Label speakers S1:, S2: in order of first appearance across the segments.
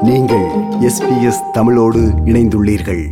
S1: நீங்கள் எஸ்பிஎஸ் தமிழோடு இணைந்துள்ளீர்கள்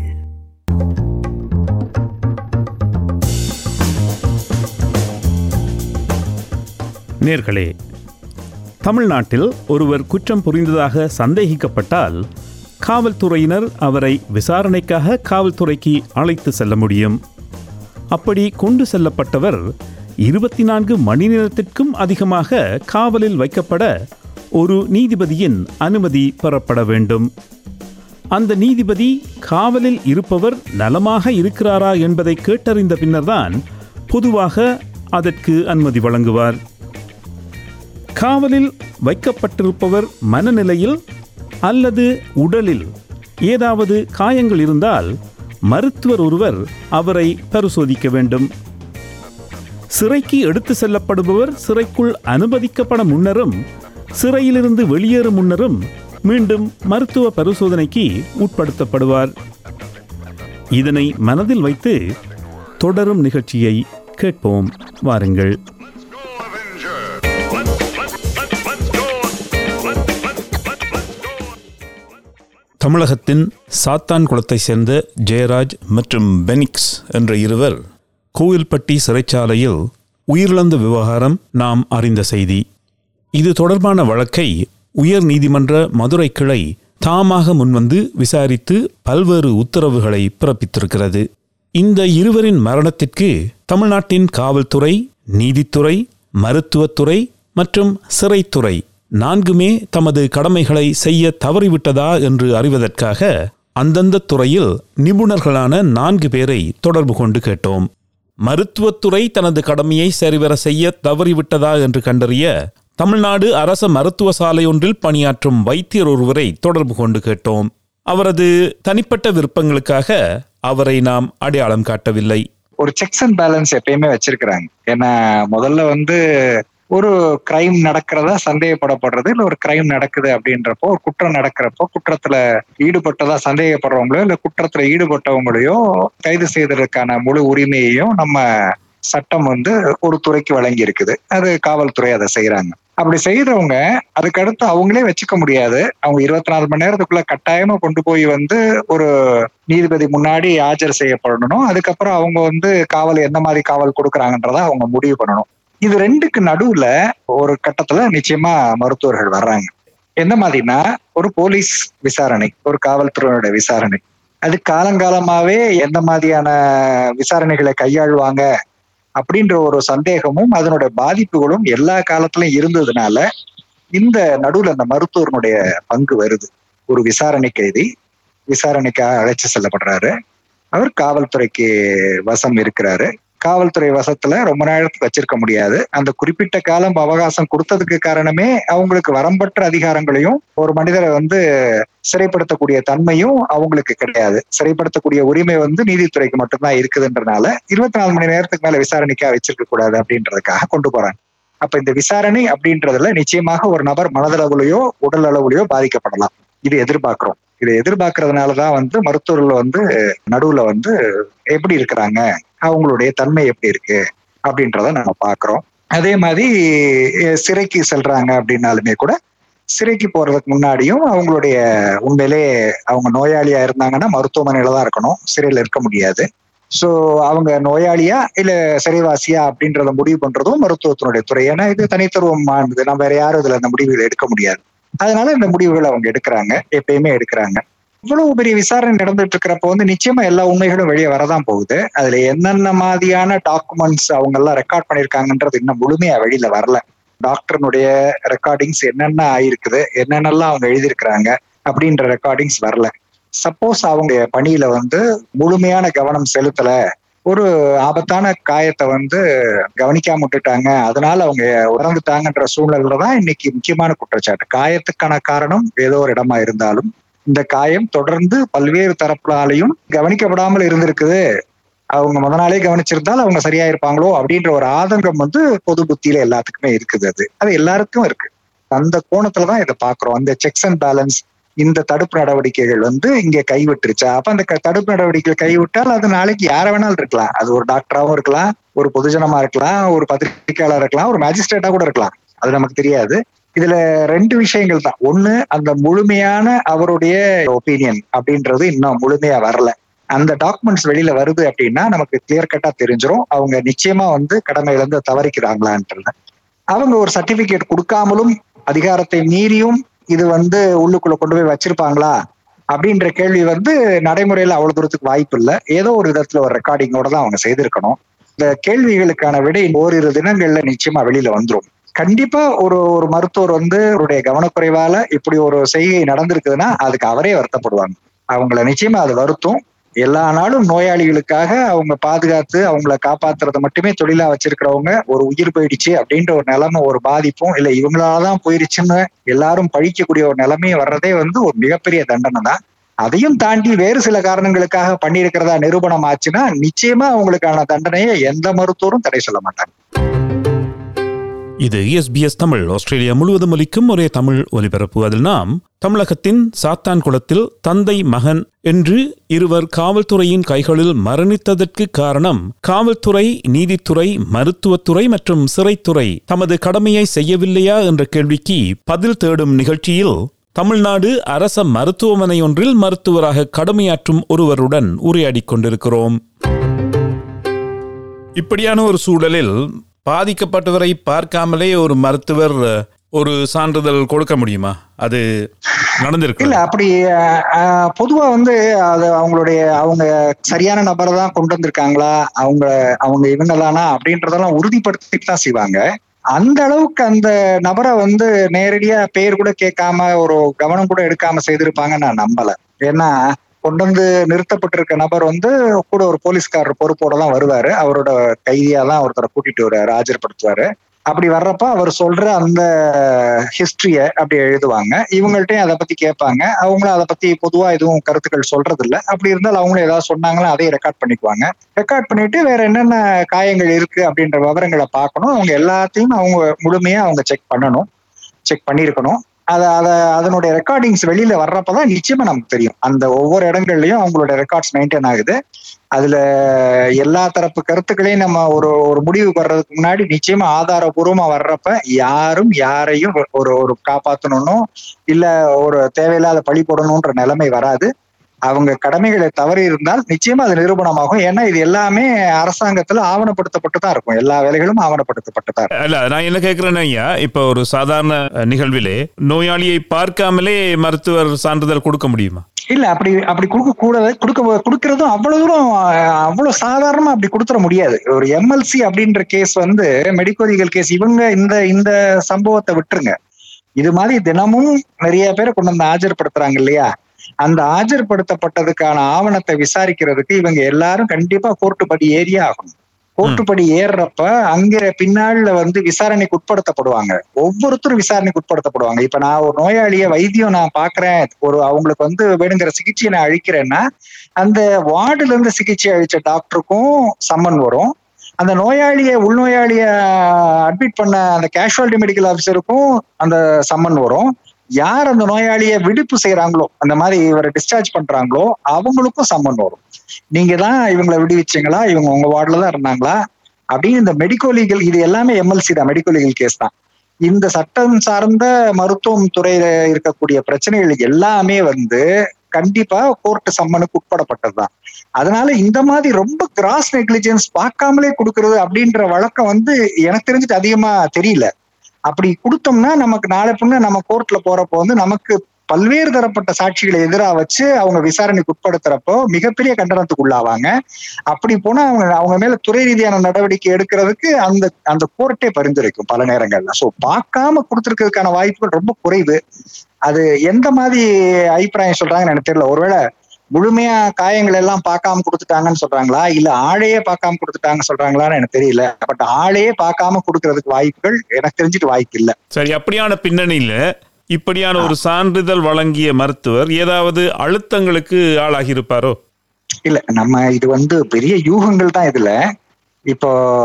S2: நேர்களே தமிழ்நாட்டில் ஒருவர் குற்றம் புரிந்ததாக சந்தேகிக்கப்பட்டால் காவல்துறையினர் அவரை விசாரணைக்காக காவல்துறைக்கு அழைத்து செல்ல முடியும் அப்படி கொண்டு செல்லப்பட்டவர் இருபத்தி நான்கு மணி நேரத்திற்கும் அதிகமாக காவலில் வைக்கப்பட ஒரு நீதிபதியின் அனுமதி பெறப்பட வேண்டும் அந்த நீதிபதி காவலில் இருப்பவர் நலமாக இருக்கிறாரா என்பதை கேட்டறிந்த பின்னர்தான் பொதுவாக அதற்கு அனுமதி வழங்குவார் காவலில் வைக்கப்பட்டிருப்பவர் மனநிலையில் அல்லது உடலில் ஏதாவது காயங்கள் இருந்தால் மருத்துவர் ஒருவர் அவரை பரிசோதிக்க வேண்டும் சிறைக்கு எடுத்து செல்லப்படுபவர் சிறைக்குள் அனுமதிக்கப்பட முன்னரும் சிறையிலிருந்து வெளியேறும் முன்னரும் மீண்டும் மருத்துவ பரிசோதனைக்கு உட்படுத்தப்படுவார் இதனை மனதில் வைத்து தொடரும் நிகழ்ச்சியை கேட்போம் வாருங்கள்
S3: go, Avenger! Let's, let's, let's, let's go! Let's, let's, let's, let's go!
S2: தமிழகத்தின் சாத்தான் குளத்தை சேர்ந்த ஜெயராஜ் மற்றும் பெனிக்ஸ் என்ற இருவர் கோவில்பட்டி சிறைச்சாலையில் உயிரிழந்த விவகாரம் நாம் அறிந்த செய்தி இது தொடர்பான வழக்கை உயர் நீதிமன்ற மதுரை கிளை தாமாக முன்வந்து விசாரித்து பல்வேறு உத்தரவுகளை பிறப்பித்திருக்கிறது இந்த இருவரின் மரணத்திற்கு தமிழ்நாட்டின் காவல்துறை நீதித்துறை மருத்துவத்துறை மற்றும் சிறைத்துறை நான்குமே தமது கடமைகளை செய்ய தவறிவிட்டதா என்று அறிவதற்காக அந்தந்த துறையில் நிபுணர்களான நான்கு பேரை தொடர்பு கொண்டு கேட்டோம் மருத்துவத்துறை தனது கடமையை சரிவர செய்ய தவறிவிட்டதா என்று கண்டறிய தமிழ்நாடு அரச மருத்துவ சாலை ஒன்றில் பணியாற்றும் வைத்தியர் ஒருவரை தொடர்பு கொண்டு கேட்டோம் அவரது தனிப்பட்ட விருப்பங்களுக்காக அவரை நாம் அடையாளம் காட்டவில்லை
S4: ஒரு செக்ஸ் அண்ட் பேலன்ஸ் எப்பயுமே வச்சிருக்கிறாங்க ஏன்னா முதல்ல வந்து ஒரு கிரைம் நடக்கிறதா சந்தேகப்படப்படுறது இல்ல ஒரு கிரைம் நடக்குது அப்படின்றப்போ ஒரு குற்றம் நடக்கிறப்போ குற்றத்துல ஈடுபட்டதா சந்தேகப்படுறவங்களோ இல்ல குற்றத்துல ஈடுபட்டவங்களையோ கைது செய்வதற்கான முழு உரிமையையும் நம்ம சட்டம் வந்து ஒரு துறைக்கு வழங்கி இருக்குது அது காவல்துறை அதை செய்யறாங்க அப்படி செய்யறவங்க அதுக்கடுத்து அவங்களே வச்சுக்க முடியாது அவங்க இருபத்தி நாலு மணி நேரத்துக்குள்ள கட்டாயமா கொண்டு போய் வந்து ஒரு நீதிபதி முன்னாடி ஆஜர் செய்யப்படணும் அதுக்கப்புறம் அவங்க வந்து காவல் எந்த மாதிரி காவல் கொடுக்குறாங்கன்றத அவங்க முடிவு பண்ணணும் இது ரெண்டுக்கு நடுவுல ஒரு கட்டத்துல நிச்சயமா மருத்துவர்கள் வர்றாங்க எந்த மாதிரினா ஒரு போலீஸ் விசாரணை ஒரு காவல்துறையோட விசாரணை அது காலங்காலமாவே எந்த மாதிரியான விசாரணைகளை கையாளுவாங்க அப்படின்ற ஒரு சந்தேகமும் அதனுடைய பாதிப்புகளும் எல்லா காலத்திலும் இருந்ததுனால இந்த நடுவுல அந்த மருத்துவனுடைய பங்கு வருது ஒரு விசாரணை கைதி விசாரணைக்காக அழைச்சு செல்லப்படுறாரு அவர் காவல்துறைக்கு வசம் இருக்கிறாரு காவல்துறை வசத்துல ரொம்ப நேரத்துக்கு வச்சிருக்க முடியாது அந்த குறிப்பிட்ட காலம் அவகாசம் கொடுத்ததுக்கு காரணமே அவங்களுக்கு வரம்பற்ற அதிகாரங்களையும் ஒரு மனிதரை வந்து சிறைப்படுத்தக்கூடிய தன்மையும் அவங்களுக்கு கிடையாது சிறைப்படுத்தக்கூடிய உரிமை வந்து நீதித்துறைக்கு மட்டும்தான் இருக்குதுன்றனால இருபத்தி நாலு மணி நேரத்துக்கு மேல விசாரணைக்காக வச்சிருக்க கூடாது அப்படின்றதுக்காக கொண்டு போறாங்க அப்ப இந்த விசாரணை அப்படின்றதுல நிச்சயமாக ஒரு நபர் மனதளவுலயோ உடல் அளவுலயோ பாதிக்கப்படலாம் இது எதிர்பார்க்கிறோம் இதை எதிர்பார்க்கறதுனாலதான் வந்து மருத்துவர்கள் வந்து நடுவுல வந்து எப்படி இருக்கிறாங்க அவங்களுடைய தன்மை எப்படி இருக்கு அப்படின்றத நம்ம பாக்குறோம் அதே மாதிரி அஹ், சிறைக்கு செல்றாங்க அப்படின்னாலுமே கூட சிறைக்கு போறதுக்கு முன்னாடியும் அவங்களுடைய உண்மையிலே அவங்க நோயாளியா இருந்தாங்கன்னா மருத்துவமனையில தான் இருக்கணும் சிறையில இருக்க முடியாது சோ அவங்க நோயாளியா இல்ல சிறைவாசியா அப்படின்றத முடிவு பண்றதும் மருத்துவத்தினுடைய துறை ஏன்னா இது தனித்துவமானது நம்ம வேற யாரும் இதுல அந்த முடிவுகளை எடுக்க முடியாது அதனால இந்த முடிவுகளை அவங்க எடுக்கிறாங்க எப்பயுமே எடுக்கிறாங்க இவ்வளவு பெரிய விசாரணை நடந்துட்டு இருக்கிறப்ப வந்து நிச்சயமா எல்லா உண்மைகளும் வெளியே வரதான் போகுது அதுல என்னென்ன மாதிரியான டாக்குமெண்ட்ஸ் அவங்க எல்லாம் ரெக்கார்ட் பண்ணிருக்காங்கன்றது இன்னும் முழுமையா வெளியில வரல டாக்டர்னுடைய ரெக்கார்டிங்ஸ் என்னென்ன ஆயிருக்குது என்னென்னலாம் அவங்க எழுதியிருக்கிறாங்க அப்படின்ற ரெக்கார்டிங்ஸ் வரல சப்போஸ் அவங்க பணியில வந்து முழுமையான கவனம் செலுத்தல ஒரு ஆபத்தான காயத்தை வந்து கவனிக்காம விட்டுட்டாங்க அதனால அவங்க இறந்துட்டாங்கன்ற சூழ்நிலையில தான் இன்னைக்கு முக்கியமான குற்றச்சாட்டு காயத்துக்கான காரணம் ஏதோ ஒரு இடமா இருந்தாலும் இந்த காயம் தொடர்ந்து பல்வேறு தரப்புலாலையும் கவனிக்கப்படாமல் இருந்திருக்குது அவங்க முத நாளே கவனிச்சிருந்தால் அவங்க சரியா இருப்பாங்களோ அப்படின்ற ஒரு ஆதங்கம் வந்து பொது புத்தியில எல்லாத்துக்குமே இருக்குது அது அது எல்லாருக்கும் இருக்கு அந்த கோணத்துலதான் இதை பாக்குறோம் அந்த செக்ஸ் அண்ட் பேலன்ஸ் இந்த தடுப்பு நடவடிக்கைகள் வந்து இங்க கைவிட்டுருச்சா அப்ப அந்த க- தடுப்பு நடவடிக்கைகள் கைவிட்டால் அது நாளைக்கு யார வேணாலும் இருக்கலாம் அது ஒரு டாக்டராவும் இருக்கலாம் ஒரு பொதுஜனமா இருக்கலாம் ஒரு பத்திரிகையாளர் இருக்கலாம் ஒரு மேஜிஸ்ட்ரேட்டா கூட இருக்கலாம் அது நமக்கு தெரியாது இதுல ரெண்டு விஷயங்கள் தான் ஒண்ணு அந்த முழுமையான அவருடைய ஒப்பீனியன் அப்படின்றது இன்னும் முழுமையா வரல அந்த டாக்குமெண்ட்ஸ் வெளியில வருது அப்படின்னா நமக்கு கிளியர் கட்டா தெரிஞ்சிரும் அவங்க நிச்சயமா வந்து கடமையில இருந்து தவறிக்கிறாங்களான்றது அவங்க ஒரு சர்டிபிகேட் கொடுக்காமலும் அதிகாரத்தை மீறியும் இது வந்து உள்ளுக்குள்ள கொண்டு போய் வச்சிருப்பாங்களா அப்படின்ற கேள்வி வந்து நடைமுறையில அவ்வளவு தூரத்துக்கு வாய்ப்பு இல்லை ஏதோ ஒரு விதத்துல ஒரு ரெக்கார்டிங்கோட தான் அவங்க செய்திருக்கணும் இந்த கேள்விகளுக்கான விடை ஓரிரு தினங்கள்ல நிச்சயமா வெளியில வந்துரும் கண்டிப்பா ஒரு ஒரு மருத்துவர் வந்து அவருடைய கவனக்குறைவால இப்படி ஒரு செய்கை நடந்திருக்குதுன்னா அதுக்கு அவரே வருத்தப்படுவாங்க அவங்கள நிச்சயமா அது வருத்தும் எல்லா நாளும் நோயாளிகளுக்காக அவங்க பாதுகாத்து அவங்கள காப்பாத்துறத மட்டுமே தொழிலா வச்சிருக்கிறவங்க ஒரு உயிர் போயிடுச்சு அப்படின்ற ஒரு நிலைமை ஒரு பாதிப்பும் இல்ல இவங்களாலதான் போயிருச்சுன்னு எல்லாரும் பழிக்கக்கூடிய ஒரு நிலைமையும் வர்றதே வந்து ஒரு மிகப்பெரிய தண்டனை தான் அதையும் தாண்டி வேறு சில காரணங்களுக்காக பண்ணியிருக்கிறதா நிரூபணம் ஆச்சுன்னா நிச்சயமா அவங்களுக்கான தண்டனையை எந்த மருத்துவரும் தடை சொல்ல மாட்டாங்க
S2: இது எஸ்பிஎஸ் தமிழ் ஆஸ்திரேலியா முழுவதும் ஒலிக்கும் ஒரே தமிழ் ஒலிபரப்பு அதில் நாம் தமிழகத்தின் சாத்தான் குளத்தில் தந்தை மகன் என்று இருவர் காவல்துறையின் கைகளில் மரணித்ததற்கு காரணம் காவல்துறை நீதித்துறை மருத்துவத்துறை மற்றும் சிறைத்துறை தமது கடமையை செய்யவில்லையா என்ற கேள்விக்கு பதில் தேடும் நிகழ்ச்சியில் தமிழ்நாடு அரச மருத்துவமனை ஒன்றில் மருத்துவராக கடமையாற்றும் ஒருவருடன் உரையாடிக் கொண்டிருக்கிறோம் இப்படியான ஒரு சூழலில் பாதிக்கப்பட்டவரை பார்க்காமலே ஒரு மருத்துவர் அஹ், ஒரு சான்றிதழ் கொடுக்க முடியுமா அது நடந்திருக்கு
S4: இல்ல அப்படி அஹ், அஹ், பொதுவா வந்து அது அவங்களுடைய அவங்க சரியான நபரை தான் கொண்டு வந்திருக்காங்களா அவங்க அவங்க இவங்க தானா அப்படின்றதெல்லாம் உறுதிப்படுத்திட்டு தான் செய்வாங்க அந்த அளவுக்கு அந்த நபரை வந்து நேரடியா பேர் கூட கேட்காம ஒரு கவனம் கூட எடுக்காம செய்திருப்பாங்க நான் நம்பல ஏன்னா கொண்டு வந்து நிறுத்தப்பட்டிருக்க நபர் வந்து கூட ஒரு போலீஸ்காரர் பொறுப்போட தான் வருவாரு அவரோட கைதியா தான் ஒருத்தரை கூட்டிட்டு வருவாரு ஆஜர்படுத்துவாரு அப்படி வர்றப்ப அவர் சொல்ற அந்த ஹிஸ்டரிய அப்படி எழுதுவாங்க இவங்கள்ட்டையும் அதை பத்தி கேட்பாங்க அவங்களும் அதை பத்தி பொதுவா எதுவும் கருத்துக்கள் சொல்றது இல்ல அப்படி இருந்தால் அவங்களும் ஏதாவது சொன்னாங்களோ அதையும் ரெக்கார்ட் பண்ணிக்குவாங்க ரெக்கார்ட் பண்ணிட்டு வேற என்னென்ன காயங்கள் இருக்கு அப்படின்ற விவரங்களை பார்க்கணும் அவங்க எல்லாத்தையும் அவங்க முழுமையா அவங்க செக் பண்ணணும் செக் பண்ணியிருக்கணும் அத அத அதனுடைய ரெக்கார்டிங்ஸ் வெளியில வர்றப்பதான் நிச்சயமா நமக்கு தெரியும் அந்த ஒவ்வொரு இடங்கள்லயும் அவங்களோட ரெக்கார்ட்ஸ் மெயின்டைன் ஆகுது அதுல எல்லா தரப்பு கருத்துக்களையும் நம்ம ஒரு ஒரு முடிவுக்கு வர்றதுக்கு முன்னாடி நிச்சயமா ஆதாரபூர்வமா வர்றப்ப யாரும் யாரையும் ஒரு ஒரு காப்பாத்தணும்னோ இல்ல ஒரு தேவையில்லாத பழி போடணும்ன்ற நிலைமை வராது அவங்க கடமைகளை தவறி இருந்தால் நிச்சயமா அது நிரூபணமாகும் ஏன்னா இது எல்லாமே அரசாங்கத்துல ஆவணப்படுத்தப்பட்டு தான் இருக்கும் எல்லா வேலைகளும் ஆவணப்படுத்தப்பட்டு தான் இருக்கும்
S2: இல்ல நான் என்ன கேட்கிறேன்னா ஐயா இப்ப ஒரு சாதாரண அஹ், நிகழ்விலே நோயாளியை பார்க்காமலே மருத்துவர் சான்றிதழ் கொடுக்க முடியுமா
S4: இல்ல அப்படி அப்படி கொடுக்க கூடாது கொடுக்க கொடுக்கறதும் அவ்வளவு தூரம் அஹ், அவ்வளவு சாதாரணமா அப்படி கொடுத்துட முடியாது ஒரு எம்எல்சி அப்படின்ற கேஸ் வந்து மெடிக்கல் லீகல் கேஸ் இவங்க இந்த இந்த சம்பவத்தை விட்டுருங்க இது மாதிரி தினமும் நிறைய பேரை கொண்டு வந்து ஆஜர்படுத்துறாங்க இல்லையா அந்த ஆஜர்படுத்தப்பட்டதுக்கான ஆவணத்தை விசாரிக்கிறதுக்கு இவங்க எல்லாரும் கண்டிப்பா கோர்ட்டு படி ஏறியே ஆகணும் கோர்ட்டு படி ஏறுறப்ப அங்க பின்னால வந்து விசாரணைக்கு உட்படுத்தப்படுவாங்க ஒவ்வொருத்தரும் விசாரணைக்கு உட்படுத்தப்படுவாங்க இப்ப நான் ஒரு நோயாளிய வைத்தியம் நான் பாக்குறேன் ஒரு அவங்களுக்கு வந்து வேணுங்கிற சிகிச்சையை நான் அழிக்கிறேன்னா அந்த வார்டுல இருந்து சிகிச்சை அளிச்ச டாக்டருக்கும் சம்மன் வரும் அந்த நோயாளிய உள்நோயாளிய அட்மிட் பண்ண அந்த கேஷுவாலிட்டி மெடிக்கல் ஆஃபீஸருக்கும் அந்த சம்மன் வரும் யார் அந்த நோயாளிய விடுப்பு செய்யறாங்களோ அந்த மாதிரி இவரை டிஸ்சார்ஜ் பண்றாங்களோ அவங்களுக்கும் சம்மன் வரும் நீங்க தான் இவங்களை விடுவிச்சீங்களா இவங்க உங்க வார்டுல தான் இருந்தாங்களா அப்படின்னு இந்த மெடிக்கோ லீகல் இது எல்லாமே எம்எல்சி தான் மெடிக்கோ லீகல் கேஸ் தான் இந்த சட்டம் சார்ந்த மருத்துவம் துறையில இருக்கக்கூடிய பிரச்சனைகள் எல்லாமே வந்து கண்டிப்பா கோர்ட்டு சம்மனுக்கு உட்படப்பட்டதுதான் அதனால இந்த மாதிரி ரொம்ப கிராஸ் நெக்லிஜென்ஸ் பார்க்காமலே கொடுக்கறது அப்படின்ற வழக்கம் வந்து எனக்கு தெரிஞ்சுட்டு அதிகமா தெரியல அப்படி கொடுத்தோம்னா நமக்கு நாளை பின்ன நம்ம கோர்ட்ல போறப்போ வந்து நமக்கு பல்வேறு தரப்பட்ட சாட்சிகளை எதிராக வச்சு அவங்க விசாரணைக்கு உட்படுத்துறப்போ மிகப்பெரிய கண்டனத்துக்கு உள்ளாவாங்க அப்படி போனா அவங்க அவங்க மேல துறை ரீதியான நடவடிக்கை எடுக்கிறதுக்கு அந்த அந்த கோர்ட்டே பரிந்துரைக்கும் பல நேரங்கள்ல சோ பார்க்காம கொடுத்துருக்கிறதுக்கான வாய்ப்புகள் ரொம்ப குறைவு அது எந்த மாதிரி அபிப்பிராயம் சொல்றாங்கன்னு எனக்கு தெரியல ஒருவேளை முழுமையா காயங்கள் எல்லாம் பார்க்காம கொடுத்துட்டாங்கன்னு சொல்றாங்களா இல்ல ஆளையே பார்க்காம கொடுத்துட்டாங்க சொல்றாங்களான்னு எனக்கு தெரியல பட் ஆளையே பார்க்காம கொடுக்கறதுக்கு வாய்ப்புகள் எனக்கு தெரிஞ்சுட்டு வாய்ப்பு இல்ல
S2: சரி அப்படியான பின்னணியில இப்படியான ஒரு சான்றிதழ் வழங்கிய மருத்துவர் ஏதாவது அழுத்தங்களுக்கு ஆளாகி இருப்பாரோ
S4: இல்ல நம்ம இது வந்து பெரிய யூகங்கள் தான் இதுல இப்போ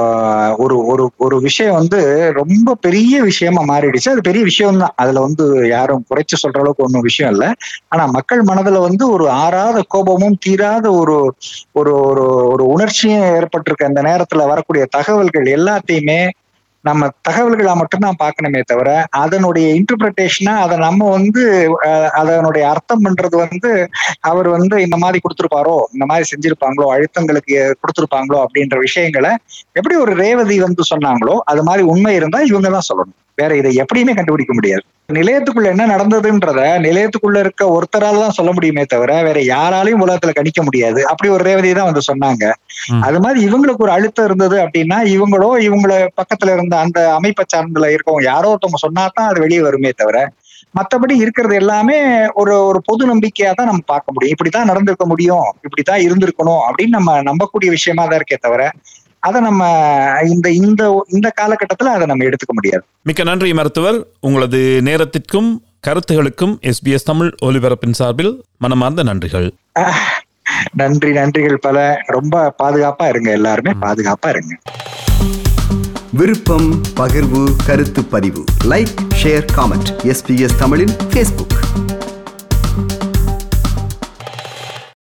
S4: ஒரு ஒரு ஒரு விஷயம் வந்து ரொம்ப பெரிய விஷயமா மாறிடுச்சு அது பெரிய விஷயம் தான் அதுல வந்து யாரும் குறைச்சு சொல்ற அளவுக்கு ஒன்றும் விஷயம் இல்லை ஆனா மக்கள் மனதுல வந்து ஒரு ஆறாத கோபமும் தீராத ஒரு ஒரு ஒரு ஒரு உணர்ச்சியும் ஏற்பட்டிருக்க அந்த நேரத்துல வரக்கூடிய தகவல்கள் எல்லாத்தையுமே நம்ம தகவல்களா மட்டும்தான் பார்க்கணுமே தவிர அதனுடைய இன்டர்பிரிட்டேஷனா அதை நம்ம வந்து அஹ், அதனுடைய அர்த்தம் பண்றது வந்து அவர் வந்து இந்த மாதிரி கொடுத்துருப்பாரோ இந்த மாதிரி செஞ்சிருப்பாங்களோ அழுத்தங்களுக்கு கொடுத்துருப்பாங்களோ அப்படின்ற விஷயங்களை எப்படி ஒரு ரேவதி வந்து சொன்னாங்களோ அது மாதிரி உண்மை இருந்தா இவங்க தான் சொல்லணும் வேற இதை எப்படியுமே கண்டுபிடிக்க முடியாது நிலையத்துக்குள்ள என்ன நடந்ததுன்றத நிலையத்துக்குள்ள இருக்க ஒருத்தரால தான் சொல்ல முடியுமே தவிர வேற யாராலையும் உலகத்துல கணிக்க முடியாது அப்படி ஒரு ரேவதி தான் வந்து சொன்னாங்க
S2: ம்.
S4: அது மாதிரி இவங்களுக்கு ஒரு அழுத்தம் இருந்தது அப்படின்னா இவங்களோ இவங்கள பக்கத்துல இருந்த அந்த அமைப்பை சார்ந்துல இருக்கவங்க யாரோ ஒருத்தவங்க சொன்னா தான் அது வெளியே வருமே தவிர மத்தபடி இருக்கிறது எல்லாமே ஒரு ஒரு பொது நம்பிக்கையா தான் நம்ம பார்க்க முடியும் இப்படித்தான் நடந்திருக்க முடியும் இப்படித்தான் இருந்திருக்கணும் அப்படின்னு நம்ம நம்பக்கூடிய விஷயமா தான் இருக்கே தவிர அதை நம்ம இந்த இந்த இந்த காலகட்டத்துல அதை நம்ம எடுத்துக்க முடியாது
S2: மிக்க நன்றி மருத்துவர் உங்களது நேரத்திற்கும் கருத்துகளுக்கும் எஸ்பிஎஸ் தமிழ் ஒலிபரப்பின் சார்பில் மனமார்ந்த நன்றிகள்
S4: நன்றி நன்றிகள் பல ரொம்ப பாதுகாப்பா இருங்க எல்லாருமே பாதுகாப்பா இருங்க
S1: விருப்பம் பகிர்வு கருத்து பதிவு லைக் ஷேர் காமெண்ட் எஸ்பிஎஸ் தமிழின் ஃபேஸ்புக்